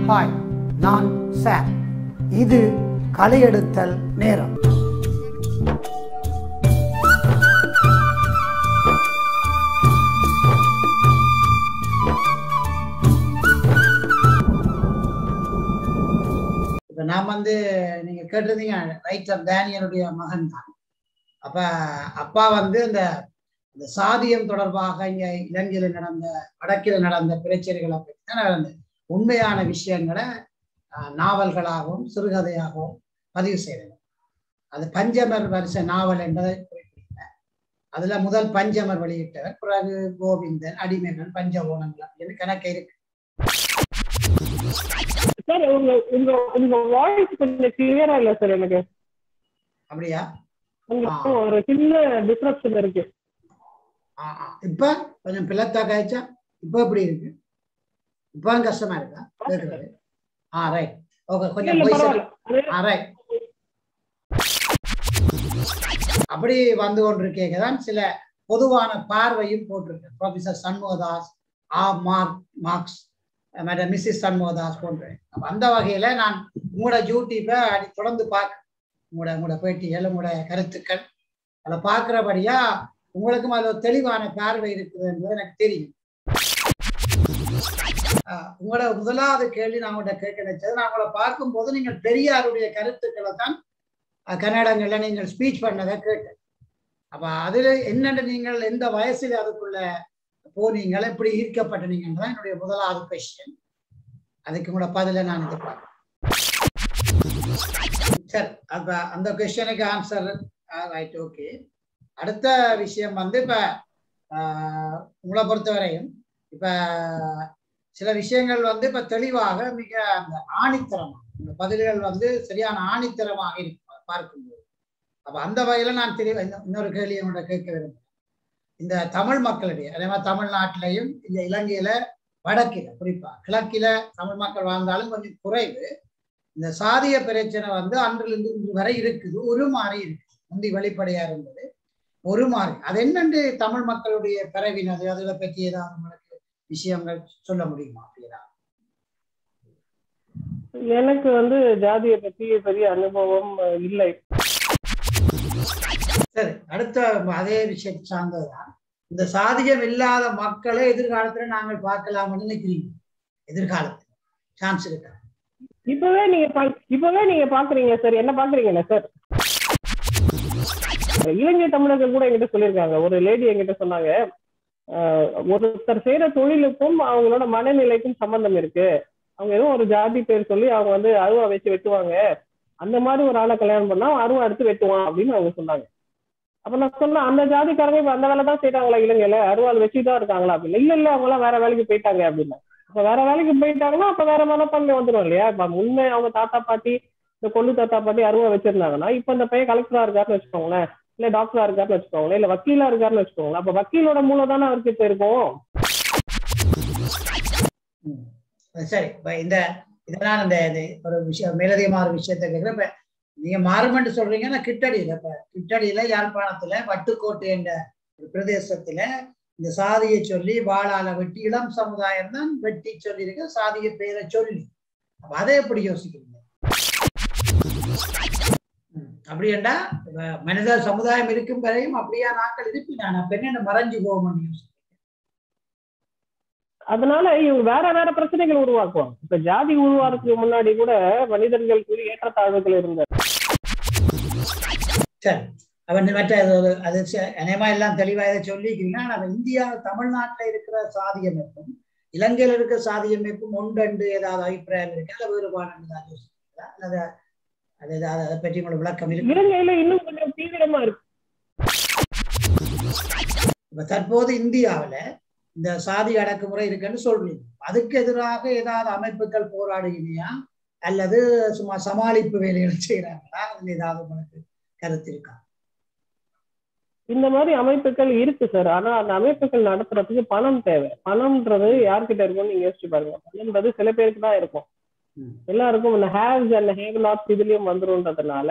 Hi நான் sir இது கலையெடுத்தல் நேரம் இப்ப நான் வந்து நீங்க கேட்டிருந்தீங்க ரைட்டர் டேனியலுடைய மகன் தான் அப்ப அப்பா வந்து இந்த இந்த சாதியம் தொடர்பாக இங்க இலங்கையில நடந்த வடக்கில் நடந்த பிரச்சனைகளை பற்றி தான் நடந்த உண்மையான விஷயங்களை ஆஹ், நாவல்களாகவும் சிறுகதையாகவும் பதிவு செய்தது அது பஞ்சமர் வரிசை நாவல் என்பதை குறிப்பிட்டேன் அதுல முதல் பஞ்சமர் வெளியிட்டவர் பிறகு கோவிந்தன் அடிமைகள் பஞ்சகோணங்கள் அப்படின்னு கணக்கு இருக்கு சார் உங்க உங்க உங்க வாய்ஸ் கொஞ்சம் கிளியரா இல்ல சார் எனக்கு அப்படியா உங்களுக்கு ஒரு சின்ன டிஸ்ட்ரப்ஷன் இருக்கு ஆ, ஆ. இப்ப கொஞ்சம் பிளத்தா காய்ச்சா இப்ப எப்படி இருக்கு இப்ப கஷ்டமா இருக்கா கேக்குறது ஆ ரைட் ஓகே கொஞ்சம் இல்ல voice- பரவாயில்ல அது ஆ ரைட் அப்படி வந்து கொண்டிருக்கேங்க தான் சில பொதுவான பார்வையும் போட்டிருக்கு ப்ரொஃபசர் சண்முகதாஸ் ஆ mark marks madam Mrs Shanmugadas போன்ற அப்ப அந்த வகையில நான் உங்களோட யூடியூப்பை அடி தொடர்ந்து பார்க்க உங்களோட உங்களோட பேட்டிகள் உங்களோட கருத்துக்கள் அதை பார்க்கிறபடியா உங்களுக்கும் அதுல ஒரு தெளிவான பார்வை இருக்குது என்பது எனக்கு தெரியும் ஆஹ் உங்களோட முதலாவது கேள்வி நான் உங்கள்கிட்ட கேட்க நினைச்சது நான் உங்களை பார்க்கும்போது நீங்கள் பெரியாருடைய கருத்துக்களை தான் அஹ், கன்னடங்கள்ல நீங்கள் ஸ்பீச் பண்ணதை கேட்டேன் அப்ப அதுல என்னென்று நீங்கள் எந்த வயசுல அதுக்குள்ள போனீங்கள் எப்படி ஈர்க்கப்பட்டனீங்கன்னு தான் என்னுடைய முதலாவது கொஸ்டின் அதுக்கு உங்களோட பதில நான் எதிர்பார்க்கிறேன் சரி அப்ப அந்த கொஸ்டினுக்கு ஆன்சர் ரைட் ஓகே அடுத்த விஷயம் வந்து இப்ப ஆஹ், உங்களை பொறுத்தவரையும் இப்ப சில விஷயங்கள் வந்து இப்ப தெளிவாக மிக அந்த ஆணித்தரமா இந்த பதில்கள் வந்து சரியான ஆணித்தரமாக இருக்கு பார்க்கும்போது அப்ப அந்த வகையில நான் தெளிவா இன்னொ- இன்னொரு கேள்வி உங்கள்ட்ட கேட்க விரும்புகிறேன் இந்த தமிழ் மக்களிடையே அதே மாதிரி தமிழ்நாட்டிலையும் இந்த இலங்கையில வடக்கில குறிப்பா கிழக்கில தமிழ் மக்கள் வாழ்ந்தாலும் கொஞ்சம் குறைவு இந்த சாதிய பிரச்சனை வந்து அன்றிலிருந்து இன்று வரை இருக்குது ஒரு மாறி இருக்கு முந்தி வெளிப்படையா இருந்தது ஒரு மாறி அது என்னென்று தமிழ் மக்களுடைய பிறவினது அதுல பற்றி ஏதாவது உங்களுக்கு விஷயங்கள் சொல்ல முடியுமா அப்படியா எனக்கு வந்து ஜாதியை பத்தி பெரிய அனுபவம் அஹ், இல்லை சரி அடுத்த அதே விஷயத்தை சார்ந்ததுதான் இந்த சாதியம் இல்லாத மக்களை எதிர்காலத்துல நாங்கள் பார்க்கலாம்னு நினைக்கிறீங்க எதிர்காலத்துல சான்ஸ் இருக்கா இப்பவே நீங்க பா- இப்பவே நீங்க பாக்குறீங்க சார் என்ன பாக்குறீங்கல்ல சார் இலங்கை தமிழர்கள் கூட என்கிட்ட சொல்லியிருக்காங்க ஒரு லேடி என்கிட்ட சொன்னாங்க அஹ், ஒருத்தர் செய்யற தொழிலுக்கும் அவங்களோட மனநிலைக்கும் சம்பந்தம் இருக்கு அவங்க ஏதோ ஒரு ஜாதி பேர் சொல்லி அவங்க வந்து அருவா வச்சு வெட்டுவாங்க அந்த மாதிரி ஒரு ஆளை கல்யாணம் பண்ணா அவன் அருவா எடுத்து வெட்டுவான் அப்படின்னு அவங்க சொன்னாங்க அப்ப நான் சொன்னேன் அந்த ஜாதிக்காரங்க இப்ப அந்த வேலை தான் செய்யறாங்களா இலங்கையில அருவாள் வச்சுட்டு தான் இருக்காங்களா அப்படின்னு இல்ல இல்ல அவங்க எல்லாம் வேற வேலைக்கு போயிட்டாங்க அப்படின்னு அப்ப வேற வேலைக்கு போயிட்டாங்கன்னா அப்ப வேற மனப்பான்மை வந்துடும் இல்லையா இப்ப முன்ன அவங்க தாத்தா பாட்டி இந்த கொள்ளு தாத்தா பாட்டி அருவா வச்சிருந்தாங்கன்னா இப்ப இந்த பையன் கலெக்டரா இருக்காருன்னு வச்சுக்கோங்களேன் இல்ல டாக்டரா இருக்காருன்னு வச்சுக்கோங்களேன் இல்ல வக்கீலா இருக்காருன்னு வச்சுக்கோங்களேன் அப்ப வக்கீலோட மூலம் தானே அவருக்கு இப்ப இருக்கும் ம். சரி இப்ப இந்த இதெல்லாம் இந்த இது ஒரு விஷயம் மேலதிகமான ஒரு விஷயத்தை கேட்குறேன் இப்ப நீங்க மாறுமென்று சொல்றீங்கன்னா கிட்டடியில இப்ப கிட்டடியில யாழ்ப்பாணத்துல வட்டுக்கோட்டை என்ற ஒரு பிரதேசத்துல இந்த சாதியை சொல்லி வாழால வெட்டி இளம் சமுதாயம் தான் வெட்டி சொல்லியிருக்க சாதிய பெயரை சொல்லி அப்ப அதை எப்படி யோசிக்கிறீங்க ம். அப்படி என்றா இப்ப மனித சமுதாயம் இருக்கும் வரையும் அப்படியா நாட்கள் இருப்பினா பெண்ணு மறைஞ்சு போகும் யோசிக்கிறேன் அதனால இவங்க வேற வேற பிரச்சனைகள் உருவாக்குவாங்க இப்ப ஜாதி உருவாக்குறதுக்கு முன்னாடி கூட மனிதர்களுக்கு ஏற்றத்தாழ்வுகள் இருந்தது சரி அவன் மற்ற அது அது ச- அநேகமா எல்லாம் தெளிவா இதை சொல்லிக்கிறீங்க ஆனா நம்ம இந்தியா தமிழ்நாட்டுல இருக்கிற சாதி அமைப்பும் இலங்கையில இருக்கிற சாதி அமைப்பும் ஒன்றெண்டு ஏதாவது அபிப்பிராயம் இருக்கு அல்ல வேறுபாடு ஏதாவது யோசிக்கிறீங்களா? அல்லது அது ஏதாவது அதை பற்றி உங்களுக்கு விளக்கம் இருக்கு இலங்கையில இன்னும் கொஞ்சம் தீவிரமா இருக்கு இப்ப தற்போது இந்தியாவுல இந்த சாதி அடக்குமுறை இருக்குன்னு சொல்றீங்க அதுக்கு எதிராக ஏதாவது அமைப்புகள் போராடுகிறீங்களா அல்லது சும்மா சமாளிப்பு வேலைகள் செய்யறாங்களா அதுல ஏதாவது உங்களுக்கு கருத்து இருக்கா இந்த மாதிரி அமைப்புகள் இருக்கு சார் ஆனா அந்த அமைப்புகள் நடத்துறதுக்கு பணம் தேவை பணம்ன்றது யார்கிட்ட இருக்கும்னு நீங்க யோசிச்சு பாருங்க பணம்ன்றது சில பேருக்கு தான் இருக்கும் ம். எல்லாருக்கும் இந்த ஹேவ்ஸ் அண்ட் ஹேவ் நாட்ஸ் இதுலயும் வந்துரும்ன்றதுனால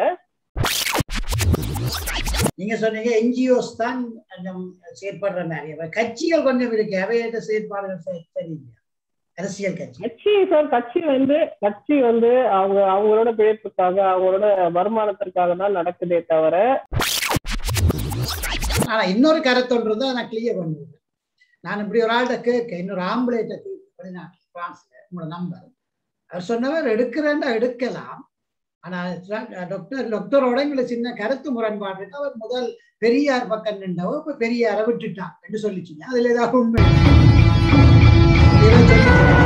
நீங்க சொன்னீங்க என்ஜிஓஸ் தான் கொஞ்சம் செயற்படுற மாதிரி அப்ப கட்சிகள் கொஞ்சம் இருக்கு அவையிட்ட செயற்பாடுகள் சரி- சரியில்லை அரசியல் கட்சி கட்சி சார் கட்சி வந்து கட்சி வந்து அவங்க அவங்களோட பிழைப்புக்காக அவங்களோட வருமானத்திற்காக தான் நடக்குதே தவிர ஆனா இன்னொரு கருத்தொன்று நான் கிளியர் பண்ணுவேன் நான் இப்படி ஒரு ஆள்கிட்ட கேட்க இன்னொரு ஆம்பளைட்ட வெளிநாட்டு பிரான்ஸ்ல உங்களோட நம்பர் அவர் சொன்னவர் எடுக்கிறேன்னா எடுக்கலாம் ஆனா டாக்டர் டாக்டரோட எங்களுக்கு சின்ன கருத்து முரண்பாடு இருக்கு. அவர் முதல் பெரியார் பக்கம் நின்றவர் இப்ப பெரியாரை விட்டுட்டான் என்று சொல்லிச்சிங்க அதுல ஏதாவது உண்மை இதை சொல்லி